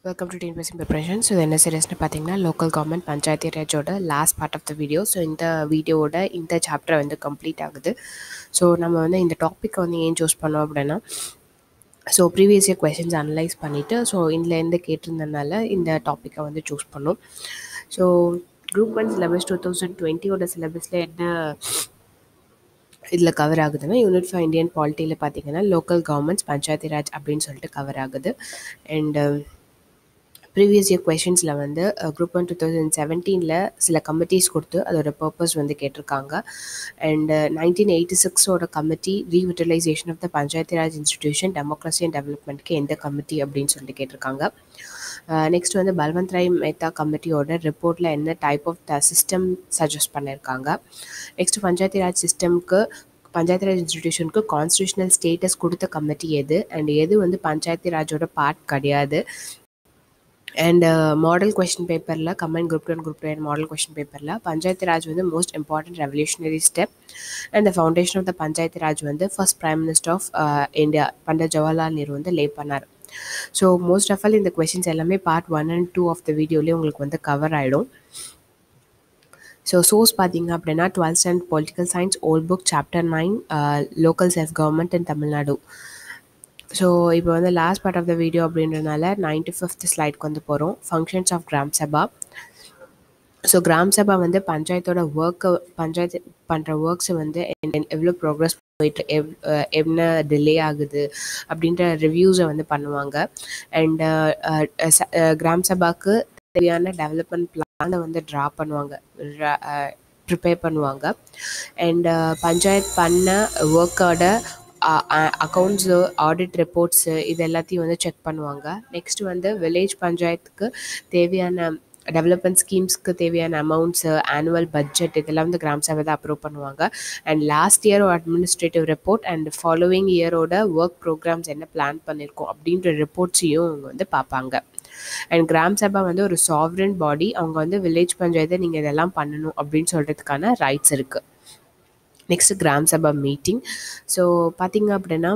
welcome to TNPSC preparation so இது என்ன சீரியஸ்னு பார்த்தீங்கன்னா லோக்கல் கவர்மெண்ட் பஞ்சாயத்து ராஜோட last part of the video so இந்த வீடியோவோட இந்த சாப்டர் வந்து கம்ப்ளீட் ஆகுது ஸோ நம்ம வந்து இந்த டாப்பிக்கை வந்து ஏன் சூஸ் பண்ணோம் அப்படின்னா so previous year questions analyse பண்ணிவிட்டு ஸோ இதுலேருந்து கேட்டிருந்தனால இந்த டாப்பிக்கை வந்து சூஸ் பண்ணோம் so group one syllabus two thousand டுவெண்ட்டியோட சிலபஸில் என்ன இதில் கவர் ஆகுதுன்னா யூனிட் ஃபார் இந்தியன் பாலிட்டியில் பார்த்தீங்கன்னா லோக்கல் கவர்மெண்ட்ஸ் பஞ்சாயத்து ராஜ் அப்படின்னு சொல்லிட்டு கவர் ஆகுது அண்ட் ப்ரீவியஸ் இயர் கொஷின்ஸில் வந்து குரூப் ஒன் டூ தௌசண்ட் செவன்டீனில் சில கமிட்டிஸ் கொடுத்து அதோட பர்பஸ் வந்து கேட்டிருக்காங்க அண்ட் நைன்டீன் எயிட்டி சிக்ஸோட committee revitalisation of the panchayat raj institution democracy and டெவலப்மெண்ட்க்கு எந்த கமிட்டி அப்படின்னு சொல்லிட்டு கேட்டிருக்காங்க நெக்ஸ்ட் வந்து பல்வந்த் ராய் மேத்தா கமிட்டியோட ரிப்போர்ட்டில் என்ன type of the system suggest பண்ணியிருக்காங்க நெக்ஸ்ட் பஞ்சாயத்து ராஜ் சிஸ்டம்க்கு பஞ்சாயத்து ராஜ் இன்ஸ்டிடியூஷனுக்கு கான்ஸ்டியூஷனல் ஸ்டேட்டஸ் கொடுத்த கமிட்டி எது அண்ட் எது வந்து பஞ்சாயத்து ராஜோட பார்ட் கிடையாது அண்ட் மாடல் கொஷின் பேப்பரில் comment group one group two and model question பேப்பரில் பஞ்சாயத்து ராஜ் வந்து most important revolutionary step and the foundation of the panchayat raj வந்து first prime minister of India Pandit Jawaharlal Nehru வந்து லே பண்ணார் ஸோ மோஸ்ட் ஆஃப் ஆல் இந்த questions எல்லாமே part one and two of the வீடியோலேயே உங்களுக்கு வந்து கவர் ஆகிடும் ஸோ சோர்ஸ் பார்த்தீங்க அப்படின்னா twelfth standard political science old book chapter nine local self government in Tamil Nadu so இப்போ வந்து last part of the video அப்படின்றனால நைன்டி ஃபிஃப்த் ஸ்லைட்க்கு வந்து போகிறோம் functions of Gram Sabha so Gram Sabha வந்து பஞ்சாயத்தோட ஒர்க்கை பஞ்சாயத்து பண்ணுற ஒர்க்ஸை வந்து எவ்வளோ ப்ரோக்ரஸ் போயிட்டு எவ் என்ன டிலே ஆகுது அப்படின்ற ரிவ்யூஸை வந்து பண்ணுவாங்க அண்ட் கிராம் சபாக்கு தேவையான டெவலப்மெண்ட் பிளானை வந்து ட்ரா பண்ணுவாங்க ப்ரிப்பேர் பண்ணுவாங்க அண்ட் பஞ்சாயத் பண்ண ஒர்க்கோட அக்கௌண்ட்ஸு ஆடிட் ரிப்போர்ட்ஸு இது எல்லாத்தையும் வந்து செக் பண்ணுவாங்க நெக்ஸ்ட் வந்து வில்லேஜ் பஞ்சாயத்துக்கு தேவையான டெவலப்மெண்ட் ஸ்கீம்ஸ்க்கு தேவையான அமௌண்ட்ஸு ஆனுவல் பட்ஜெட் இதெல்லாம் வந்து கிராம் சபை தான் அப்ரூவ் பண்ணுவாங்க and last year administrative report and following இயரோட ஒர்க் ப்ரோக்ராம்ஸ் என்ன பிளான் பண்ணியிருக்கோம் அப்படின்ற ரிப்போர்ட்ஸையும் அவங்க வந்து பார்ப்பாங்க அண்ட் கிராம் சபா வந்து ஒரு சாவரன் பாடி அவங்க வந்து வில்லேஜ் பஞ்சாயத்தை நீங்கள் இதெல்லாம் பண்ணணும் அப்படின்னு சொல்கிறதுக்கான ரைட்ஸ் இருக்குது next Gram Sabha meeting so பார்த்திங்க அப்படின்னா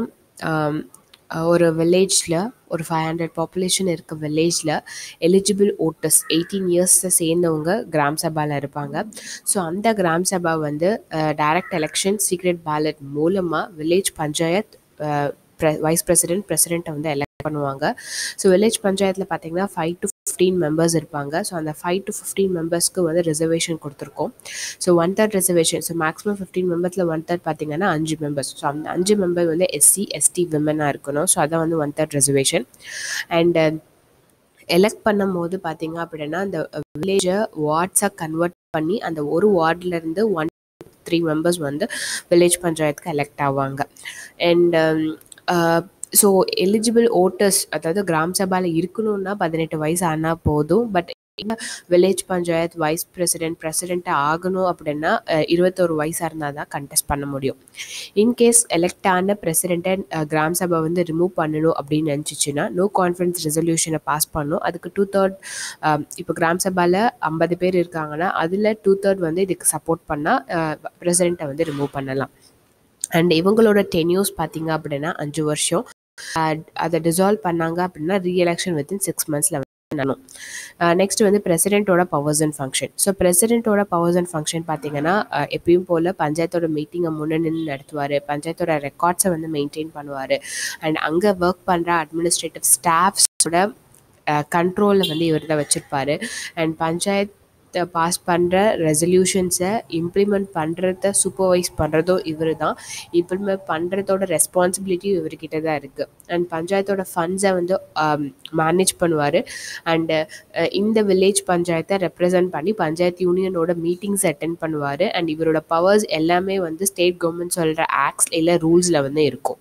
ஒரு வில்லேஜில் ஒரு ஃபைவ் ஹண்ட்ரட் பாப்புலேஷன் இருக்க வில்லேஜில் எலிஜிபிள் ஓட்டர்ஸ் எயிட்டீன் இயர்ஸை சேர்ந்தவங்க கிராம் சபாவில் இருப்பாங்க ஸோ அந்த கிராம் சபா வந்து டைரக்ட் எலெக்ஷன் சீக்ரெட் பேலட் மூலமாக வில்லேஜ் பஞ்சாயத் வைஸ் பிரசிடென்ட் பிரசிடெண்ட்டை வந்து எலெக்ட் பண்ணுவாங்க ஸோ வில்லேஜ் பஞ்சாயத்தில் பார்த்தீங்கன்னா ஃபைவ் டு ஃபிஃப்டீன் மெம்பர்ஸ் இருப்பாங்க ஸோ அந்த ஃபைவ் டு ஃபிஃப்டீன் மெம்பர்ஸ்க்கு வந்து ரிசர்வேஷன் கொடுத்துருக்கோம் so one third reservation so maximum fifteen மெம்பர்ஸில் ஒன் தேர்ட் பார்த்தீங்கன்னா அஞ்சு மெம்பர்ஸ் ஸோ அந்த அஞ்சு மெம்பர் வந்து எஸ்சி எஸ்டி விமனாக இருக்கணும் ஸோ அதான் வந்து one third reservation and elect பண்ணும் போது பார்த்தீங்க அப்படின்னா அந்த வில்லேஜை வார்ட்ஸாக கன்வெர்ட் பண்ணி அந்த ஒரு வார்ட்லேருந்து ஒன் த்ரீ மெம்பர்ஸ் வந்து வில்லேஜ் பஞ்சாயத்துக்கு எலெக்ட் ஆவாங்க அண்ட் ஸோ எலிஜிபிள் ஓட்டர்ஸ் அதாவது கிராம் சபாவில் இருக்கணும்னா பதினெட்டு வயசு ஆனால் போதும் but village panchayat vice president பிரசிடெண்ட்டாக ஆகணும் அப்படின்னா இருபத்தோரு வயசாக இருந்தால் தான் கண்டெஸ்ட் பண்ண முடியும் இன்கேஸ் எலெக்ட் ஆன பிரசிடெண்ட்டை கிராம் சபா வந்து ரிமூவ் பண்ணணும் அப்படின்னு நினச்சிச்சின்னா நோ கான்ஃபிடன்ஸ் ரெசல்யூஷனை பாஸ் பண்ணும் அதுக்கு டூ தேர்ட் இப்போ கிராம் சபாவில் ஐம்பது பேர் இருக்காங்கன்னா அதில் டூ தேர்ட் வந்து இதுக்கு சப்போர்ட் பண்ணால் பிரசிடெண்ட்டை வந்து ரிமூவ் பண்ணலாம் அண்ட் இவங்களோட டென்யூஸ் பார்த்தீங்க அப்படின்னா அஞ்சு வருஷம் அதை டிசால்வ் பண்ணாங்க அப்படின்னா ரீஎலெக்ஷன் வித்தின் சிக்ஸ் மந்த்ஸில் பண்ணணும் நெக்ஸ்ட் வந்து பிரசிடென்ட்டோட பவர்ஸ் அண்ட் ஃபங்க்ஷன் ஸோ பிரசிடென்ட்டோட பவர்ஸ் அண்ட் ஃபங்க்ஷன் பார்த்தீங்கன்னா எப்பயும் போல் பஞ்சாயத்தோட மீட்டிங்கை முன்னே நின்று நடத்துவார் பஞ்சாயத்தோட ரெக்கார்ட்ஸை வந்து மெயின்டைன் பண்ணுவார் அண்ட் அங்கே ஒர்க் பண்ணுற அட்மினிஸ்ட்ரேட்டிவ் ஸ்டாஃப்ஸோட கண்ட்ரோலில் வந்து இவர் தான் வச்சுருப்பார் அண்ட் பஞ்சாயத் பாஸ் பண்ணுற ரெசல்யூஷன்ஸை இம்ப்ளிமெண்ட் பண்ணுறத சூப்பர்வைஸ் பண்ணுறதும் இவர் தான் இம்ப்ளிமெண்ட் பண்ணுறதோட ரெஸ்பான்சிபிலிட்டியும் இவர்கிட்ட தான் இருக்குது அண்ட் பஞ்சாயத்தோட ஃபண்ட்ஸை வந்து மேனேஜ் பண்ணுவார் அண்டு இந்த வில்லேஜ் பஞ்சாயத்தை ரெப்ரசன்ட் பண்ணி பஞ்சாயத்து யூனியனோட மீட்டிங்ஸ் அட்டென்ட் பண்ணுவார் அண்ட் இவரோட பவர்ஸ் எல்லாமே வந்து ஸ்டேட் கவர்மெண்ட் சொல்கிற ஆக்ட்ஸ் இல்லை ரூல்ஸில் வந்து இருக்கும்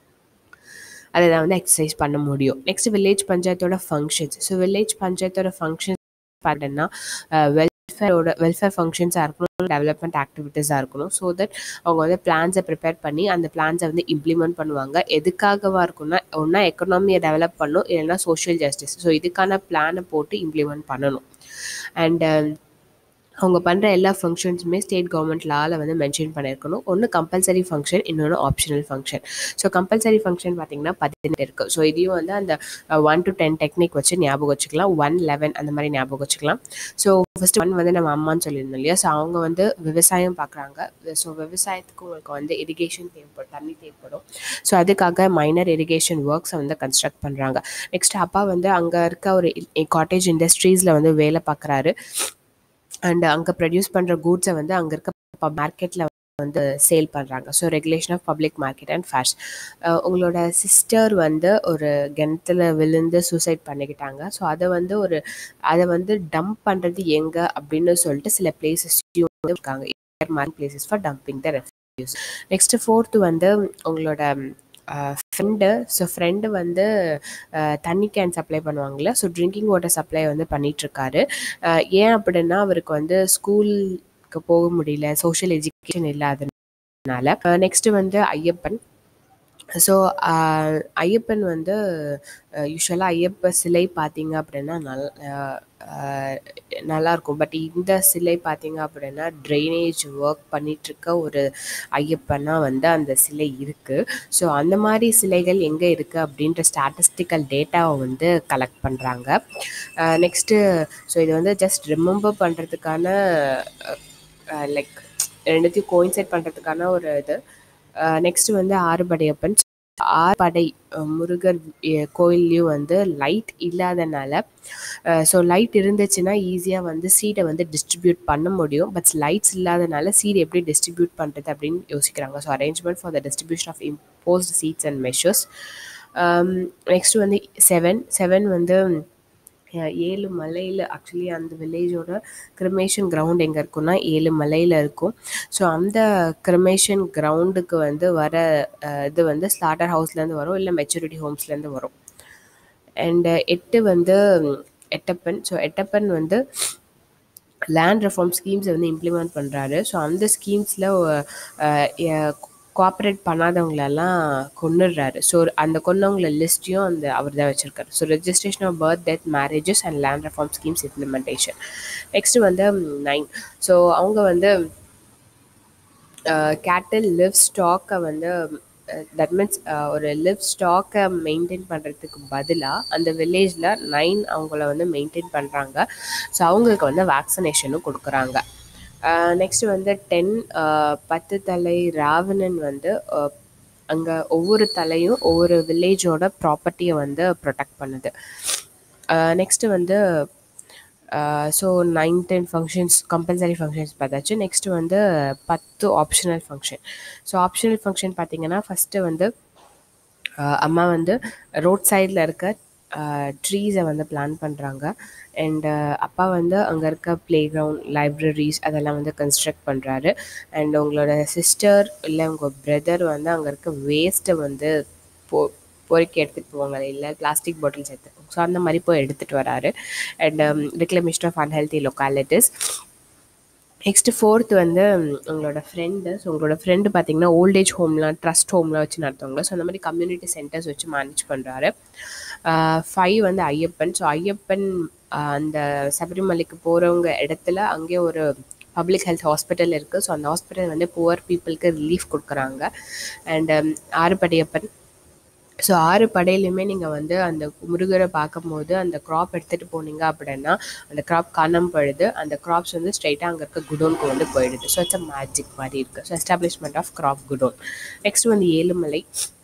அதை தான் வந்து எக்ஸசைஸ் பண்ண முடியும் நெக்ஸ்ட் வில்லேஜ் பஞ்சாயத்தோட ஃபங்க்ஷன்ஸ் ஸோ வில்லேஜ் பஞ்சாயத்தோட ஃபங்க்ஷன்ஸ் பார்த்தோன்னா வெல்ஃபேரோட வெல்ஃபேர் ஃபங்க்ஷன்ஸாக இருக்கணும் டெவலப்மெண்ட் ஆக்டிவிட்டீஸாக இருக்கணும் ஸோ தட் அவங்க வந்து பிளான்ஸை ப்ரிப்பேர் பண்ணி அந்த பிளான்ஸை வந்து இம்ப்ளிமெண்ட் பண்ணுவாங்க எதுக்காகவா இருக்குன்னா ஒன்றா எக்கனாமியை டெவலப் பண்ணும் இல்லைன்னா சோஷியல் ஜஸ்டிஸ் ஸோ இதுக்கான பிளானை போட்டு இம்ப்ளிமெண்ட் பண்ணணும் அண்ட் அவங்க பண்ணுற எல்லா ஃபங்க்ஷன்ஸுமே ஸ்டேட் கவர்மெண்ட் லாவில் வந்து மென்ஷன் பண்ணியிருக்கணும் ஒன்று கம்பல்சரி ஃபங்க்ஷன் இன்னொன்று optional function so compulsory function பார்த்தீங்கன்னா பதினெட்டு இருக்குது ஸோ இதையும் வந்து அந்த ஒன் டு டென் டெக்னிக் வச்சு ஞாபகம் வச்சுக்கலாம் ஒன் லெவன் அந்த மாதிரி ஞாபகம் வச்சுக்கலாம் ஸோ ஃபஸ்ட்டு ஒன் வந்து நம்ம அம்மான்னு சொல்லியிருந்தோம் இல்லையா ஸோ அவங்க வந்து விவசாயம் பார்க்குறாங்க ஸோ விவசாயத்துக்கு உங்களுக்கு வந்து இரிகேஷன் தேவைப்படும் தண்ணி தேவைப்படும் ஸோ அதுக்காக மைனர் இரிகேஷன் ஒர்க்ஸை வந்து கன்ஸ்ட்ரக்ட் பண்ணுறாங்க நெக்ஸ்ட் அப்பா வந்து அங்கே இருக்க ஒரு காட்டேஜ் இண்டஸ்ட்ரீஸில் வந்து வேலை பார்க்குறாரு அண்ட் அங்கே ப்ரொடியூஸ் பண்ணுற கூட்ஸை வந்து அங்கே இருக்க மார்க்கெட்டில் வந்து சேல் பண்ணுறாங்க so regulation of public market and fairs உங்களோட சிஸ்டர் வந்து ஒரு கிணத்துல விழுந்து சூசைட் பண்ணிக்கிட்டாங்க ஸோ அதை வந்து ஒரு அதை வந்து டம்ப் பண்ணுறது எங்கே அப்படின்னு சொல்லிட்டு சில பிளேசஸ் இருக்காங்க places for dumping the refuse next fourth வந்து உங்களோட ஃப்ரெண்டு ஸோ ஃப்ரெண்டு வந்து தண்ணி கேன் சப்ளை பண்ணுவாங்கள்ல ஸோ ட்ரிங்கிங் வாட்டர் சப்ளை வந்து பண்ணிகிட்ருக்காரு ஏன் அப்படின்னா அவருக்கு வந்து ஸ்கூலுக்கு போக முடியல சோஷியல் எஜுகேஷன் இல்லாதனால நெக்ஸ்ட்டு வந்து ஐயப்பன் ஸோ ஐயப்பன் வந்து யூஸ்வலாக ஐயப்ப சிலை பார்த்தீங்க அப்படின்னா நல் நல்லாயிருக்கும் பட் இந்த சிலை பார்த்தீங்க அப்படின்னா ட்ரைனேஜ் ஒர்க் பண்ணிகிட்ருக்க ஒரு ஐயப்பனாக வந்து அந்த சிலை இருக்குது ஸோ அந்த மாதிரி சிலைகள் எங்கே இருக்குது அப்படின்ற ஸ்டாட்டிஸ்டிக்கல் டேட்டாவை வந்து கலெக்ட் பண்ணுறாங்க நெக்ஸ்ட்டு ஸோ இது வந்து ஜஸ்ட் ரிமெம்பர் பண்ணுறதுக்கான லைக் ரெண்டுத்தையும் கோயின்சைட் பண்ணுறதுக்கான ஒரு இது நெக்ஸ்ட் வந்து ஆறுபடையப்பன் ஆறுபடை முருகர் கோயில்லையும் வந்து லைட் இல்லாதனால ஸோ லைட் இருந்துச்சுன்னா ஈஸியாக வந்து சீடை வந்து டிஸ்ட்ரிபியூட் பண்ண முடியும் பட் லைட்ஸ் இல்லாதனால சீட் எப்படி டிஸ்ட்ரிபியூட் பண்ணுறது அப்படின்னு யோசிக்கிறாங்க so arrangement for the distribution of improved seeds and measures next வந்து செவன் செவன் வந்து ஏழு மலையில் ஆக்சுவலி அந்த வில்லேஜோட கிரிமேஷன் கிரவுண்ட் எங்கே இருக்குன்னா ஏழு மலையில் இருக்கும் ஸோ அந்த கிரிமேஷன் கிரவுண்டுக்கு வந்து வர இது வந்து ஸ்லாட்டர் ஹவுஸ்லேருந்து வரும் இல்லை மெச்சூரிட்டி ஹோம்ஸ்லேருந்து வரும் அண்டு எட்டு வந்து எட்டப்பன் ஸோ எட்டப்பன் வந்து லேண்ட் ரெஃபார்ம் ஸ்கீம்ஸை வந்து இம்ப்ளிமெண்ட் பண்ணுறாரு ஸோ அந்த ஸ்கீம்ஸில் கோஆப்ரேட் பண்ணாதவங்களெல்லாம் கொண்டுடுறாரு ஸோ அந்த கொன்னவங்கள லிஸ்ட்டையும் அந்த அவர் தான் வச்சுருக்காரு so registration of birth death marriages and land reform schemes implementation next வந்து நைன் ஸோ அவங்க வந்து கேட்டில் லிவ் ஸ்டாக்கை வந்து தட் மீன்ஸ் ஒரு லிவ் ஸ்டாக்கை மெயின்டைன் பண்ணுறதுக்கு பதிலாக அந்த வில்லேஜில் நைன் அவங்கள வந்து மெயின்டைன் பண்ணுறாங்க ஸோ அவங்களுக்கு வந்து வேக்சினேஷனும் கொடுக்குறாங்க நெக்ஸ்ட் வந்து டென் பத்து தலை ராவணன் வந்து அங்கே ஒவ்வொரு தலையும் ஒவ்வொரு வில்லேஜோட ப்ராப்பர்ட்டியை வந்து ப்ரொடெக்ட் பண்ணுது நெக்ஸ்ட்டு வந்து so nine ten functions compulsory functions பார்த்தாச்சு நெக்ஸ்ட் வந்து பத்து optional function so optional function பார்த்தீங்கன்னா ஃபஸ்ட்டு வந்து அம்மா வந்து ரோட் சைடில் இருக்க ட்ரீஸை வந்து பிளான் பண்ணுறாங்க அண்டு அப்பா வந்து அங்கே இருக்க ப்ளே கிரவுண்ட் லைப்ரரிஸ் அதெல்லாம் வந்து கன்ஸ்ட்ரக்ட் பண்ணுறாரு அண்ட் உங்களோட சிஸ்டர் இல்லை உங்கள் பிரதர் வந்து அங்கே இருக்க வேஸ்ட்டை வந்து போ பொறுக்கி எடுத்துகிட்டு போவாங்க இல்லை பிளாஸ்டிக் பாட்டில்ஸ் எடுத்துட்டு ஸோ அந்த மாதிரி போய் எடுத்துகிட்டு வராரு and reclamation of unhealthy localities next fourth வந்து உங்களோட ஃப்ரெண்டு ஸோ உங்களோட ஃப்ரெண்டு பார்த்தீங்கன்னா ஓல்டேஜ் ஹோம்லாம் ட்ரஸ்ட் ஹோம்லாம் வச்சு நடத்துவாங்க ஸோ அந்த மாதிரி கம்யூனிட்டி சென்டர்ஸ் வச்சு மேனேஜ் பண்ணுறாரு ஃபைவ் வந்து ஐயப்பன் ஸோ ஐயப்பன் அந்த சபரிமலைக்கு போகிறவங்க இடத்துல அங்கே ஒரு பப்ளிக் ஹெல்த் ஹாஸ்பிட்டல் இருக்குது ஸோ அந்த ஹாஸ்பிட்டல் வந்து புவர் பீப்புளுக்கு ரிலீஃப் கொடுக்குறாங்க அண்ட் ஆறுபடையப்பன் ஸோ ஆறு படையிலையுமே நீங்கள் வந்து அந்த முருகரை பார்க்கும்போது அந்த க்ராப் எடுத்துகிட்டு போனீங்க அப்படின்னா அந்த க்ராப் காணாமல் போயிடுது அந்த க்ராப்ஸ் வந்து ஸ்ட்ரைட்டாக அங்கே இருக்க குடோனுக்கு வந்து போயிடுது ஸோ இட்ஸ் அ மேஜிக் மாதிரி இருக்குது so establishment of crop godown next வந்து ஏழுமலை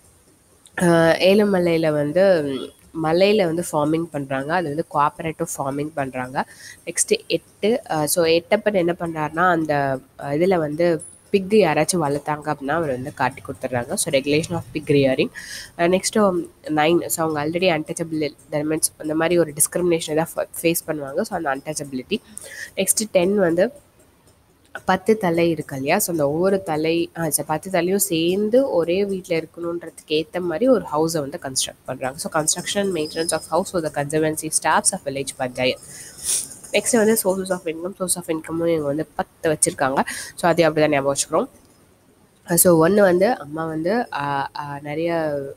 ஏழுமலையில் வந்து மலையில் வந்து ஃபார்மிங் பண்ணுறாங்க அது வந்து கோஆப்ரேட்டிவ் ஃபார்மிங் பண்ணுறாங்க நெக்ஸ்ட்டு எட்டு ஸோ எட்டப்பன் என்ன பண்ணுறாருனா அந்த இதில் வந்து பிக்கு யாராச்சும் வளர்த்தாங்க அப்படின்னா அவர் வந்து காட்டி கொடுத்துட்றாங்க so regulation of pig rearing next nine so அவங்க ஆல்ரெடி அன்டச்சபிள் தட் மீன்ஸ் அந்த மாதிரி ஒரு டிஸ்கிரிமினேஷனை தான் ஃபேஸ் பண்ணுவாங்க ஸோ அந்த அன்டச்சபிலிட்டி நெக்ஸ்ட்டு டென் வந்து பத்து தலை இருக்கு இல்லையா ஸோ அந்த ஒவ்வொரு தலை பத்து தலையும் சேர்ந்து ஒரே வீட்டில் இருக்கணுன்றதுக்கு ஏற்ற மாதிரி ஒரு ஹவுஸை வந்து கன்ஸ்ட்ரக்ட் பண்ணுறாங்க so construction maintenance of house the conservancy staffs of village panchayat next வந்து sources of income source of இன்கமும் இவங்க வந்து பத்து வச்சுருக்காங்க ஸோ அதையும் அப்படி தான் ஞாபகம் வச்சுக்கிறோம் ஸோ ஒன்று வந்து அம்மா வந்து நிறைய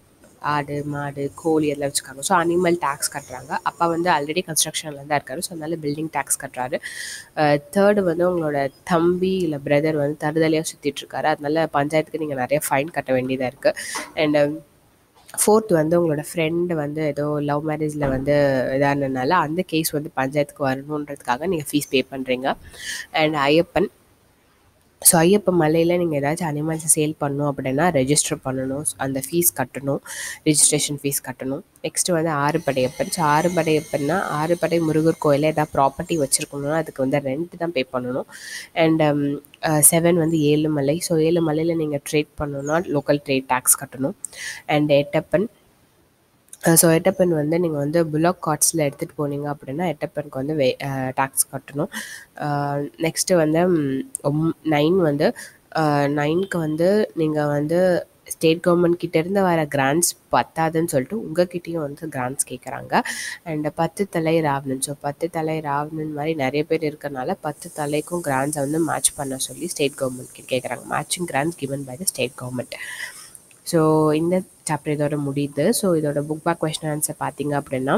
ஆடு மாடு கோழி எல்லாம் வச்சுருக்காங்க ஸோ அனிமல் டேக்ஸ் கட்டுறாங்க அப்பா வந்து ஆல்ரெடி கன்ஸ்ட்ரக்ஷனில் தான் இருக்காரு ஸோ அதனால பில்டிங் டேக்ஸ் கட்டுறாரு தேர்டு வந்து உங்களோட தம்பி இல்லை பிரதர் வந்து தருதலையாக சுற்றிட்டுருக்காரு அதனால பஞ்சாயத்துக்கு நீங்கள் நிறைய ஃபைன் கட்ட வேண்டியதாக இருக்குது அண்ட் ஃபோர்த் வந்து உங்களோட ஃப்ரெண்டு வந்து ஏதோ லவ் மேரேஜில் வந்து இதானதுனால அந்த கேஸ் வந்து பஞ்சாயத்துக்கு வரணுன்றதுக்காக நீங்கள் ஃபீஸ் பே பண்ணுறீங்க அண்ட் ஐயப்பன் ஸோ ஐயப்ப மலையில் நீங்கள் ஏதாச்சும் அனிமல்ஸை சேல் பண்ணணும் அப்படின்னா ரெஜிஸ்டர் பண்ணணும் அந்த ஃபீஸ் கட்டணும் ரிஜிஸ்ட்ரேஷன் ஃபீஸ் கட்டணும் நெக்ஸ்ட்டு வந்து ஆறுபடையப்பன் ஸோ ஆறுபடையப்பன்னா ஆறுபடை முருகர் கோயிலில் ஏதாவது ப்ராப்பர்ட்டி வச்சுருக்கணும்னா அதுக்கு வந்து ரெண்ட் தான் பே பண்ணணும் அண்ட் செவன் வந்து ஏழுமலை ஸோ ஏழுமலையில் நீங்கள் ட்ரேட் பண்ணணும்னா லோக்கல் ட்ரேட் டேக்ஸ் கட்டணும் அண்ட் எட்டப்பன் ஸோ எட்டப்பன் வந்து நீங்கள் வந்து புலாக் கார்ட்ஸில் எடுத்துகிட்டு போனீங்க அப்படின்னா எட்டப்பனுக்கு வந்து வே டேக்ஸ் கட்டணும் நெக்ஸ்ட்டு வந்து நைன் வந்து நைனுக்கு வந்து நீங்கள் வந்து ஸ்டேட் கவர்மெண்ட் கிட்டேருந்து வர கிராண்ட்ஸ் பத்தாதுன்னு சொல்லிட்டு உங்ககிட்டயும் வந்து கிராண்ட்ஸ் கேட்குறாங்க அண்ட் பத்து தலை ராவணன் ஸோ பத்து தலை ராவணன் மாதிரி நிறைய பேர் இருக்கறனால பத்து தலைக்கும் கிராண்ட்ஸை வந்து மேட்ச் பண்ண சொல்லி ஸ்டேட் கவர்மெண்ட் கிட்ட கேட்குறாங்க matching grants given by the state government so இந்த சாப்டர் இதோட முடியுது ஸோ இதோட புக் பேக் கொஸ்டின் ஆன்சர் பார்த்தீங்க அப்படின்னா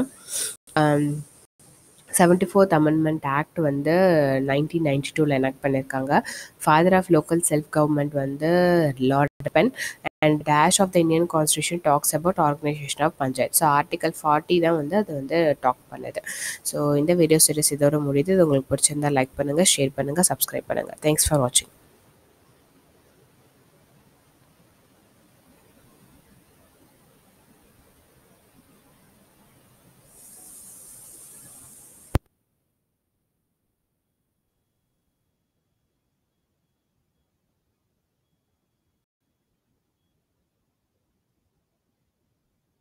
செவன்டி ஃபோர்த் அமெண்ட்மெண்ட் ஆக்ட் வந்து நைன்டீன் நைன்டி டூவில் எனாக்ட் பண்ணியிருக்காங்க father of local self government வந்து lord Ripon and dash of the Indian constitution talks about organisation of panchayat so article forty தான் வந்து அது வந்து டாக் பண்ணுது ஸோ இந்த வீடியோ சீரிஸ் இதோட முடியுது இது உங்களுக்கு பிடிச்சிருந்தா லைக் பண்ணுங்கள் ஷேர் பண்ணுங்கள் சப்ஸ்கிரைப் பண்ணுங்கள் தேங்க்ஸ் ஃபார் வாட்சிங்